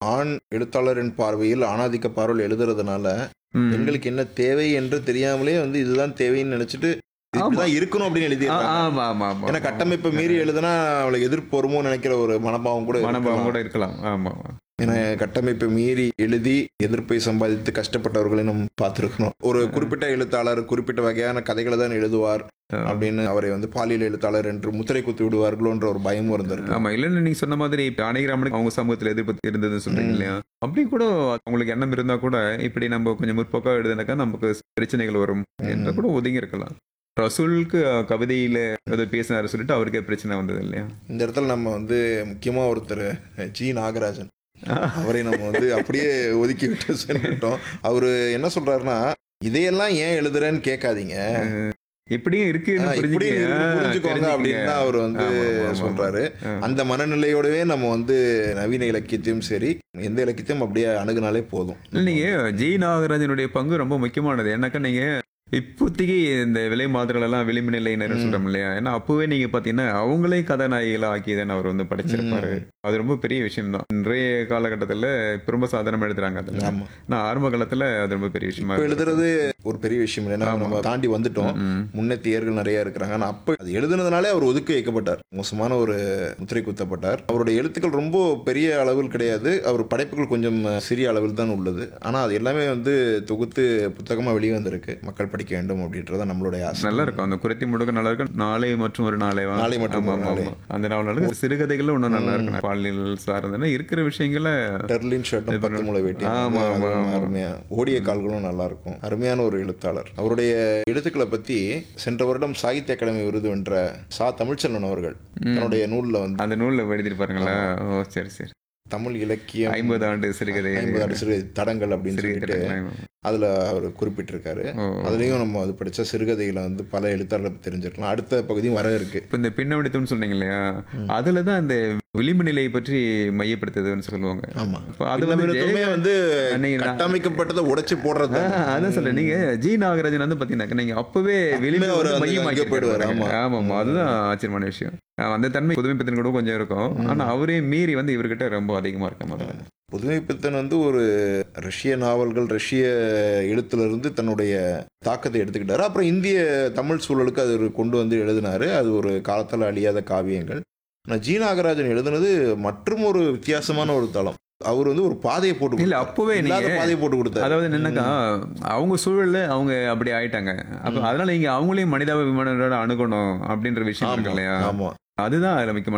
ஆண் எழுத்தாளரின் பார்வையில் ஆணாதிக்க பார்வையில் எழுதுறதுனால ம். பெண்களுக்கு என்ன தேவை என்று தெரியாமலே வந்து இதுதான் தேவைன்னு நினைச்சிட்டு இப்படிதான் இருக்கணும் அப்படின்னு ஆ, எழுதியிருக்காங்க ஆமா ஆமா ஆமா ஏன்னா கட்டமைப்பை மீறி எழுதுனா அவளுக்கு எதிர்ப்பு வருமோ நினைக்கிற ஒரு மனபாவம் கூட மனபாவம் இருக்கலாம். கூட இருக்கலாம் ஆமா ஆமா. ஏன்னா கட்டமைப்பை மீறி எழுதி எதிர்ப்பை சம்பாதித்து கஷ்டப்பட்டவர்களை நம்ம பார்த்துருக்கணும் ஒரு குறிப்பிட்ட எழுத்தாளர் குறிப்பிட்ட வகையான கதைகளை தான் எழுதுவார் அப்படின்னு அவரை வந்து பாலியல் எழுத்தாளர் என்று முத்திரை குத்தி விடுவார்களோன்ற ஒரு பயமும் இருந்திருக்கு ஆமா இல்லைன்னு நீங்க சொன்ன மாதிரி இப்ப அணைகிராமனுக்கு அவங்க சமூகத்துல எதிர்ப்பு இருந்ததுன்னு சொல்றீங்க ம். இல்லையா அப்படி கூட அவங்களுக்கு எண்ணம் இருந்தா கூட இப்படி நம்ம கொஞ்சம் முற்போக்கா எழுதுனாக்கா நமக்கு பிரச்சனைகள் வரும் என்று கூட ஒதுங்கி இருக்கலாம் ரசூலுக்கு அஹ், கவிதையில ஏதோ பேசினாரு சொல்லிட்டு அவருக்கே பிரச்சனை வந்தது இல்லையா இந்த இடத்துல நம்ம வந்து முக்கியமா ஒருத்தர் ஜி நாகராஜன் அவரை நம்ம வந்து அப்படியே ஒதுக்கி விட்டு சென்றுட்டோம் அவரு என்ன சொல்றாருன்னா இதையெல்லாம் ஏன் எழுதுறேன்னு கேட்காதீங்க எப்படியும் இருக்குன்னு ஆஹ் இப்படி புரிஞ்சுக்க புரிஞ்சுக்கோங்க அப்படின்னு தான் அவர் வந்து ஆமா, ஆமா, ஆமா. சொல்றாரு ஆ. அந்த மனநிலையோடவே நம்ம வந்து நவீன இலக்கியத்தையும் சரி எந்த இலக்கியத்தையும் அப்படியே அணுகுனாலே போதும் இல்ல, நீங்க ஜி நாகராஜனுடைய பங்கு ரொம்ப முக்கியமானது என்னக்கா நீங்க இப்போதைக்கு இந்த விலை மாதிரிகள் எல்லாம் விளிம்பு சொல்றோம் இல்லையா ஏன்னா அப்பவே நீங்க பாத்தீங்கன்னா அவங்களே கதாநாயகிகளா ஆக்கி தானே அவர் வந்து படைச்சிருப்பாரு அது ரொம்ப பெரிய விஷயம் தான் இன்றைய காலகட்டத்துல இப்ப ரொம்ப சாதாரணமா எழுதுறாங்க அதுல ஆமா நான் ஆரம்ப காலத்துல அது ரொம்ப பெரிய விஷயமா இப்ப இருந்தது. எழுதுறது ஒரு பெரிய விஷயம் இல்லை ஏன்னா நம்ம தாண்டி வந்துட்டோம் ம். முன்னேத்தியர்கள் நிறைய இருக்கிறாங்க ஆனா அப்ப அது எழுதுனதுனாலே அவர் ஒதுக்கி வைக்கப்பட்டார் மோசமான ஒரு முத்திரை குத்தப்பட்டார் அவருடைய எழுத்துக்கள் ரொம்ப பெரிய அளவில் கிடையாது அவர் படைப்புகள் கொஞ்சம் சிறிய அளவில் தான் உள்ளது ஆனா அது எல்லாமே வந்து தொகுத்து புத்தகமா வெளியே வந்திருக்கு மக்கள் படிக்க வேண்டும் அப்படின்றத நம்மளுடைய ஆசை நல்லா இருக்கும் அந்த குறைத்தி முடுக்க நல்லா இருக்கும் நாளை மற்றும் ஒரு நாளைவா நாளை மற்றும் ஆமா, ஒரு ஆமா, நாளை. ஆமா. அந்த நாவல் நல்லா இருக்கு. சிறுகதைகளும் இன்னும் நல்லா இருக்கும் பாலியல் சார்ந்தன இருக்கிற விஷயங்களை டெர்லின் ஷர்ட்டும் பத்து முளை வேட்டி ஆமா, ஆமா, ஆமா. அருமையா ஓடிய கால்களும் நல்லா இருக்கும் அருமையான ஒரு எழுத்தாளர் அவருடைய எழுத்துக்களை பத்தி சென்ற வருடம் சாகித்ய அகாடமி விருது வென்ற சா தமிழ்ச்செல்வன் அவர்கள் தன்னுடைய நூல்ல வந்து அந்த நூல்ல எழுதிருப்பாருங்களா ஓ சரி சரி தமிழ் இலக்கியம் ஐம்பது ஆண்டு சிறுகதை ஐம்பது ஆண்டு சிறு தடங்கள் அப்படின்னு சிறுகதை சொல்லிட்டு அதுல அவர் குறிப்பிட்டிருக்காரு ஓ. அதுலயும் நம்ம அது படிச்ச சிறுகதைகளை வந்து பல எழுத்தாளர்களை பத்தி தெரிஞ்சிருக்கலாம் அடுத்த பகுதியும் வர இருக்கு இப்ப இந்த பின்னவடித்தம்னு சொன்னீங்க இல்லையா அதுலதான் அந்த விளிம்பு நிலையை பற்றி மையப்படுத்துதுன்னு சொல்லுவாங்க ஆமா இப்ப அது வந்து பின்னவெடுத்துமே வந்து நீங்க நான்- கட்டமைக்கப்பட்டதை உடைச்சு போடுறது ஆ, அதான் சொல்றேன் நீங்க ஜி நாகராஜன் வந்து பாத்தீங்கன்னா நீங்க அப்பவே விளிம்பு அவர் வந்து வந்து மையமாக்கி அங்கே போயிடுவாரு, ஆமா. ஆமா ஆமா அதுதான் ஆச்சரியமான விஷயம் ஆ, அந்த தன்மை புதுமை பித்தன் கூட கொஞ்சம் இருக்கும் ஆனா அவரே மீறி வந்து இவர்கிட்ட ரொம்ப அதிகமா இருக்க மாதிரி புதுமை பித்தன் வந்து ஒரு ரஷ்ய நாவல்கள் ரஷ்ய எழுத்துல இருந்து தன்னுடைய தாக்கத்தை எடுத்துக்கிட்டாரு அப்புறம் இந்திய தமிழ் சூழலுக்கு அது ஒரு கொண்டு வந்து எழுதினாரு அது ஒரு காலத்தால் அழியாத காவியங்கள் ஆனால் ஜி நாகராஜன் எழுதுனது மற்றும் ஒரு வித்தியாசமான ஒரு தளம் அவர் வந்து ஒரு பாதையை போட்டு இல்ல கொடுத்தாரு. அப்பவே இல்லாத நீங்க பாதையை போட்டு கொடுத்தாரு அதாவது என்னன்னாக்கா அவங்க சூழல்ல அவங்க அப்படி ஆயிட்டாங்க அப்ப அதனால நீங்க அவங்களையும் மனிதாபிமானோட அணுகணும் அப்படின்ற விஷயம் ஆமா இருக்கு இல்லையா ஆமா அதுதான் அதுல முக்கியமான